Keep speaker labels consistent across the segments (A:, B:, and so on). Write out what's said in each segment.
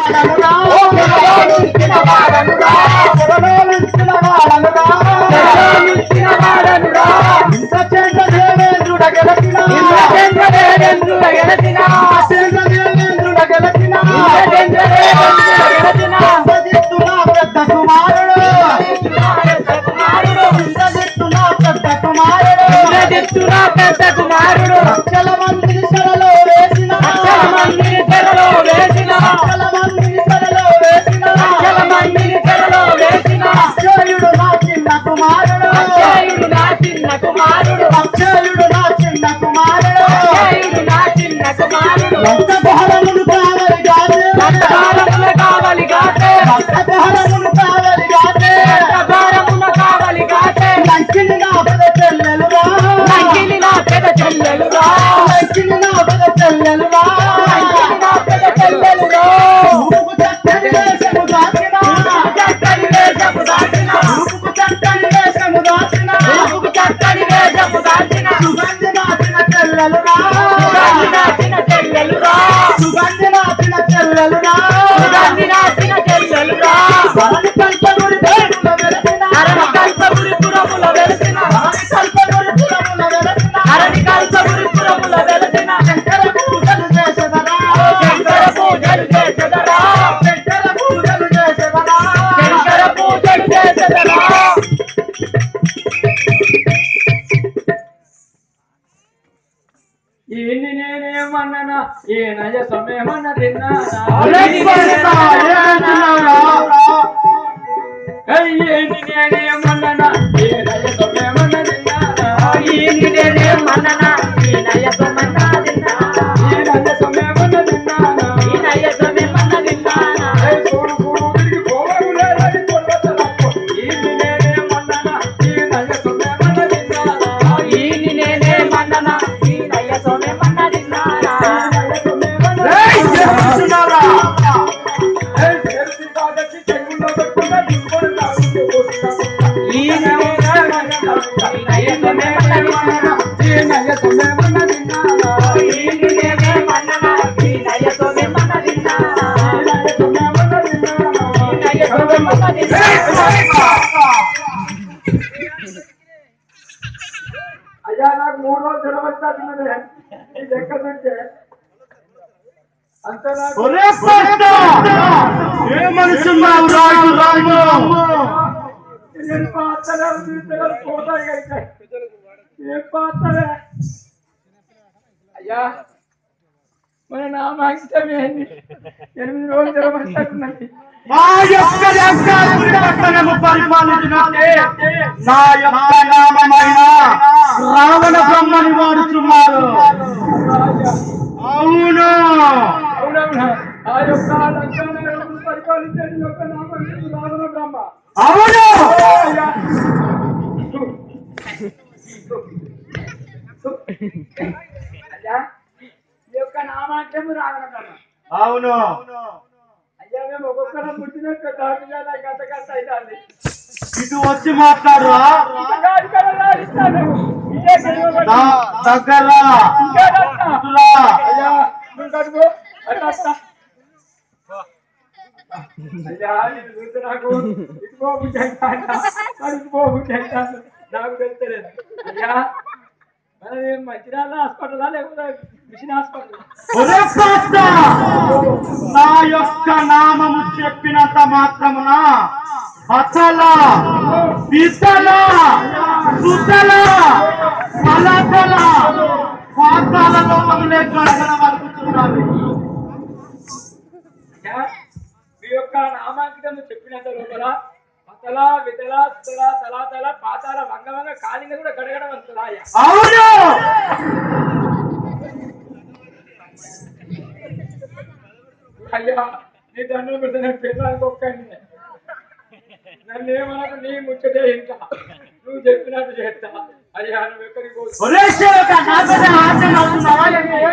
A: వాడనురా
B: నిలిచిన వాడనురా
A: పొగలో నిలిచిన వాడనురా
B: నిలిచిన వాడనురా
A: ఇంత చేత దేవేంద్రుడ గెలచిన
B: ఇంద్రచంద్ర దేవేంద్రుల గెలచిన
A: చేత దేవేంద్రుడ గెలచిన
B: ఇంద్రచంద్ర దేవేంద్రుల గెలచిన
A: ఇంద్రజిత్తున పెద్ద కుమారుడు
B: పెద్ద కుమారుడు
A: ఇంద్రజిత్తున పెద్ద కుమారుడు
B: ఇంద్రజిత్తుల పెద్ద కుమారుడు
A: లక్షల మందిని చెరలో వేసిన
B: లక్షల మందిని చెరలో వేసిన
A: లక్షల మందిని చెరలో వేసిన
B: లక్షల మందిని చెరలో వేసిన
A: అక్షయుడు నా చిన్న కుమారుడు
B: అక్షయుడు నా చిన్న కుమారుడు
A: అక్షయుడు నా చిన్న కుమారుడు
B: అక్షయుడు నా చిన్న కుమారుడు
A: ఎంత బహరములు కావలి గాదే
B: రక్తభారముల కావలి గాతే
A: ఎంత బహరములు కావలి గాదే
B: రక్తభారముల కావలి గాతే
A: లంకిని నా పెద చెల్లెలురా
B: నంగిలి నా పెద చెల్లెలురా
A: లంకిని నా పెద చెల్లెలురా
B: నంగిలి నా పెద చెల్లెలురా
A: రూపు చక్కని వేషము దాచిన
B: చక్కని వేషము దాచిన
A: రూపు చక్కని వేషము దాచిన
B: రూపుకు చక్కని వేషము దాచిన
A: సుగంధి నాచిన చెల్లెలురా
B: సుగంధి నాచిన చెల్లెలురా
A: సుగంధి నాచిన చెల్లెలురా
B: సుగంధి నాచిన చెల్లెలురా
A: వరని కల్పగుడి దేవుల వెలసిన
B: అరణి కల్పగురి పురముల వెలసిన
A: వరని కల్పగుడి పురముల వెలసిన
B: అరణి కల్పగురి పురముల వెలసిన
A: శంకర పూజలు చేసెదరా
B: శంకర పూజలు చేసెదరా
A: శంకర పూజలు చేసెదరా
B: శంకర పూజలు చేసెదరా
C: ఈయన్ని నేనేమన్నానా ఈ నయ సమయమన్న తిన్నానా ఏంటి నేనేమన్నానా ఈ నయ సమయమన్న తిన్నానా
B: ఈయన్ని నేనేమన్ననా ఈ నయసమన్నా తిన్నానా
C: ఈ నయ సమయమన్న తిన్నానా
B: ఈ నయసమేమన్న తిన్నానా
C: ఏయ్ చూడు చూడు తిరిగి పోవగులేదని కొల్లతలప్పు. ఈయన్ని నేనేమన్నానా ఈ నయ సమయమన్న తిన్నానా
B: ఈయన్ని నేనేమన్ననా ఈ నయసమేమన్న తిన్నానా
C: నయ సమయమన్న
A: ఏయ్,
C: తిన్నానా?
A: చేస్తున్నారా?
C: ఏయ్ చేసి కాదచ్చి చెవుల్లో పెట్టుకున్నా దిగుబడి తాగుతూ కూర్చున్నా.
B: ఈయన్ని నేనేమన్ననా ఈ నయసమేమన్న తిన్నానా
C: ఈ నయ సమయమన్న తిన్నానా
B: ఈయన్ని నేనేమన్ననా ఈ నయసమేమన్న తిన్నానా ఈ నయసమేమన్న తిన్నానా
C: అయ్యా నాకు మూడు రోజులు జ్వరం వచ్చేస్తున్నది ఈ లెక్క చూస్తే అంత నాకు
A: ఒరే పట్ట! ఏ మనుషున్నావు రాజు రాము
C: ఏం పాత్రలే చూస్తే పోతాయి కనుక ఏం పాత్రలే అయ్యా మన నామాంకితం ఏంది ఎనిమిది రోజులు జ్వరం వచ్చేస్తున్నది
A: మా యొక్క లెక్కలు పట్టణము పరిపాలించినట్టే నా యొక్క నామమైన రావణ బ్రహ్మని వాడుతున్నారు అవును
C: అవునవునా ఆ యొక్క లంకానగరమును పరిపాలించేది యొక్క నామాంకితం రావణ బ్రహ్మ
A: అవును
C: అయ్యా అయ్యా ఈ యొక్క నామాంకము రావణ బ్రహ్మ
A: అవును
C: అయ్యా మేము ఒక్కొక్కరం పుట్టినట్టు దాటిగా గత గత అవుతుంది
A: ఇటు వచ్చి మాట్లాడురా
C: ఇదే గెలవబడి.
A: నా దగ్గర
C: ఇంకేదన్నా?
A: ఇటురా.
C: అయ్యా నువ్వు కడుపు అట్లా అట్లా. అయ్యా నేను చూస్తే నాకు ఇటు పోబుద్ధి అవుతాను కడుపు పోబుద్ధి అవుతాను నాకు తెలుస్తలేదు అయ్యా మనది మంచిర్యాల హాస్పిటలా లేకపోతే మిషన్ హాస్పిటల్
A: ఒరే పాస్త! నా యొక్క నామము చెప్పినంత మాత్రమున అసల పితల సుతల ఫలతల పాతాల లోకములే గడగడ వలుకుతున్నవి
C: అయ్యా, మీ యొక్క నామాంకితం చెప్పినంత లోపల అతల వితల సుతల తలాతల పాతాల వంగవంగ కాలింగ కూడా గడగడ వస్తుందా అయ్యా
A: అవును
C: అయ్యా నీ దండం పెడితే నేను పిల్లలకి ఒక్కండి నన్ను ఏమనకు నీ ముచ్చటే ఇంకా నువ్వు చెప్పినట్టు చేస్తా అయ్యా నువ్వు ఎక్కడికి పోదు
A: ఒరే సేవక, నా మీద హాస్యం అవుతున్నావా?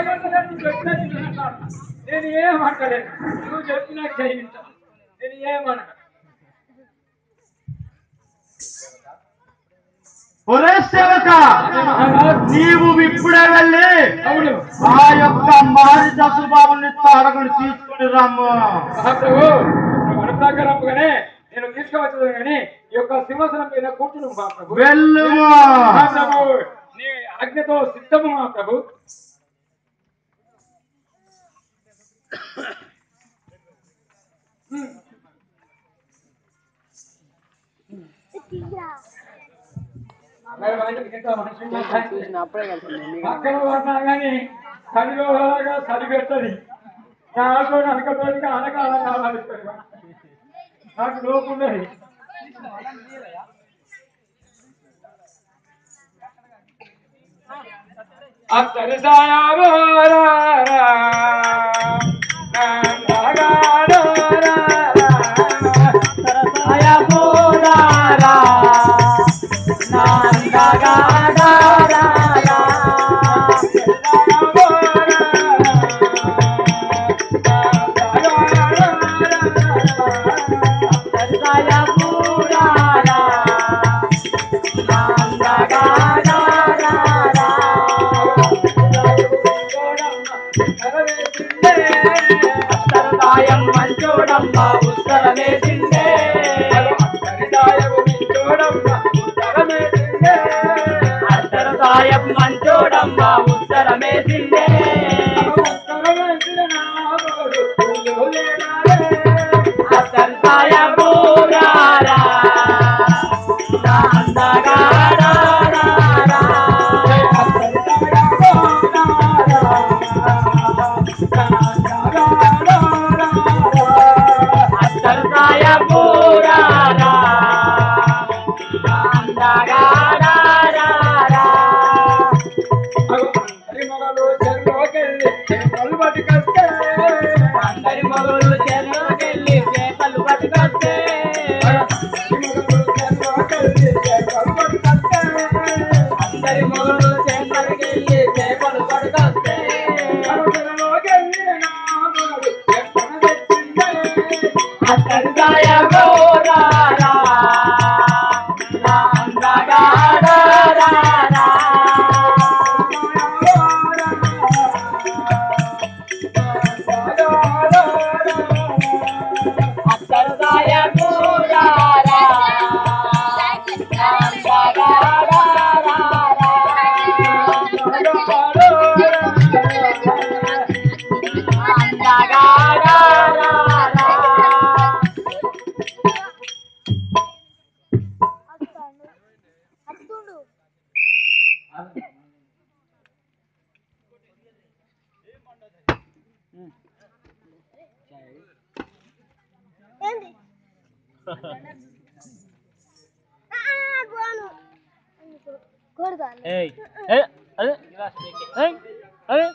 C: నేను ఏమంటలేదు నువ్వు చెప్పినట్టు చేయించా నేను ఏమన
A: ఒరే సేవక నీవు ఇప్పుడే వెళ్ళి
C: అవును
A: ఆ యొక్క మారి దశబాబుని తారకుని తీసుకుని రమ్ము
C: మహాప్రభు వనప్రాకారముగానే నేను తీసుకువచ్చదు కానీ ఈ యొక్క సింహాసనం పైన కూర్చుని మహాప్రభు
A: వెళ్ళుము
C: మహాప్రభు నీ ఆజ్ఞతో సిద్ధము మహాప్రభు
B: చూసినప్పుడే కలిసింది
C: పక్కన ఉన్నా కానీ చలిలో చలి పెడుతుంది నాకు అనకపోతే అనకాల కావాలి నాకు లోపు ఉన్నది అత్తరి
B: మంచోడమ్మా ఉత్తరమే తిండే అత్తరదాయం మంచోడమ్మా ఉత్తరమే తిండే అత్తరదాయ బూరారా అందగాడారా అత్తరదాయ బూరారా అందగాడారా అందరి మొగలు చెరువుకెళ్ళి చేపలు పట్టుకొస్తే అందరి మొగలు చేపలకెళ్ళి చేపలు పట్టుకొస్తే అత్తరదాయ బూరారా అందగాడారా అత్తరదాయ బూరారా
D: అత్తుండు ఏంది ఆ, పోను కొడతాను
B: ఏయ్ ఏ అదే ఏయ్ అదే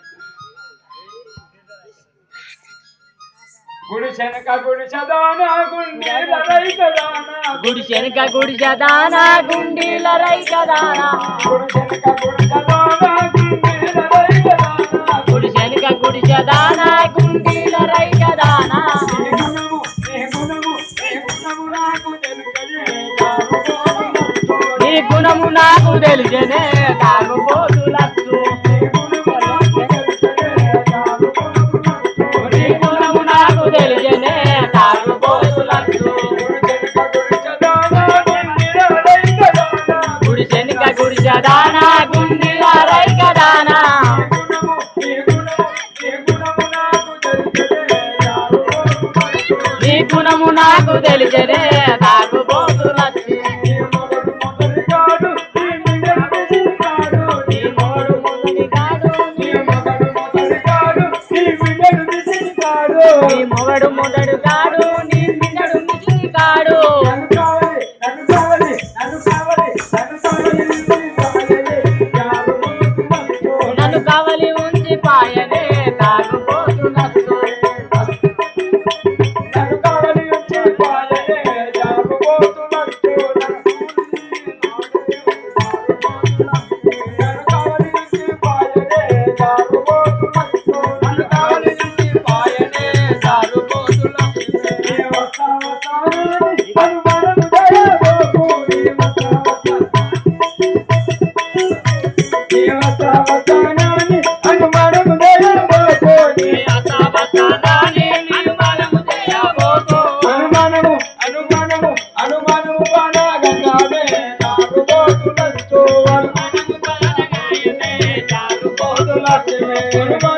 C: గుడి శనక గుడి చదాన గుండె రైతదాన
B: గుడి శనక గుడి చదానా గుండీల రైకదానా
C: గుడి శనక గుడి చదాన గుండె రైతదాన
B: గుడి శనక గుడి చదానా గుండీల రైకదానా
C: నీ గుణము నీ గుణము నీ గుణము నాకు తెలుసని
B: నీ గుణము నాకు తెలిసనే తాగుబోతులచ్చు నీ గుణము నాకు తెలిసనే తాగుబోతులచ్చు గుడి శనక గుడి చదానా గుండీల రైకదానా నీ గుణము నాకు తెలిసనే తాగుబోతులచ్చు నీ మోడు మొదటి కాడు నీ నీ మొగడు మొదడు కాడు నీ మిన్నడు మిగిలి కాడు నన్ను కవలి ఉంచి పాయనే తాగుబోతులచ్చు
C: మనము అనుమను అనగానే నాకు పోతులచ్చు అనుమను